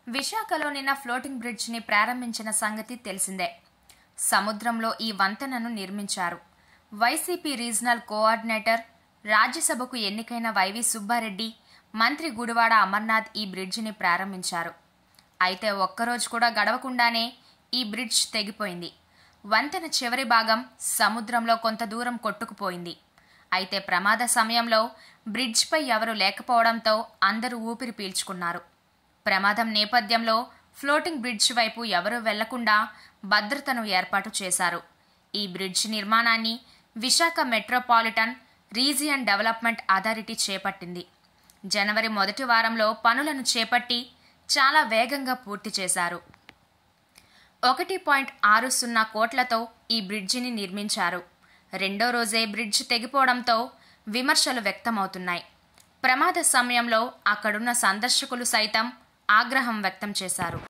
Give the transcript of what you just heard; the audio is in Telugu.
విశాఖలో నిన్న ఫ్లోటింగ్ బ్రిడ్జ్ని ప్రారంభించిన సంగతి తెలిసిందే సముద్రంలో ఈ వంతెనను నిర్మించారు వైసీపీ రీజనల్ కోఆర్డినేటర్ రాజ్యసభకు ఎన్నికైన వైవి సుబ్బారెడ్డి మంత్రి గుడివాడ అమర్నాథ్ ఈ బ్రిడ్జిని ప్రారంభించారు అయితే ఒక్కరోజు కూడా గడవకుండానే ఈ బ్రిడ్జ్ తెగిపోయింది వంతెన చివరి భాగం సముద్రంలో కొంత దూరం కొట్టుకుపోయింది అయితే ప్రమాద సమయంలో బ్రిడ్జ్పై ఎవరు లేకపోవడంతో అందరూ ఊపిరి పీల్చుకున్నారు ప్రమాదం నేపథ్యంలో ఫ్లోటింగ్ బ్రిడ్జ్ వైపు ఎవరూ వెళ్లకుండా భద్రతను ఏర్పాటు చేశారు ఈ బ్రిడ్జ్ నిర్మాణాన్ని Visakha metropolitan region development authority చేపట్టింది జనవరి మొదటి వారంలో పనులను చేపట్టి చాలా వేగంగా పూర్తి చేశారు ఒకటి పాయింట్ ఆరు సున్నా కోట్లతో ఈ బ్రిడ్జిని నిర్మించారు రెండో రోజే బ్రిడ్జ్ తెగిపోవడంతో విమర్శలు వ్యక్తమవుతున్నాయి ప్రమాద సమయంలో అక్కడున్న సందర్శకులు సైతం ఆగ్రహం వ్యక్తం చేశారు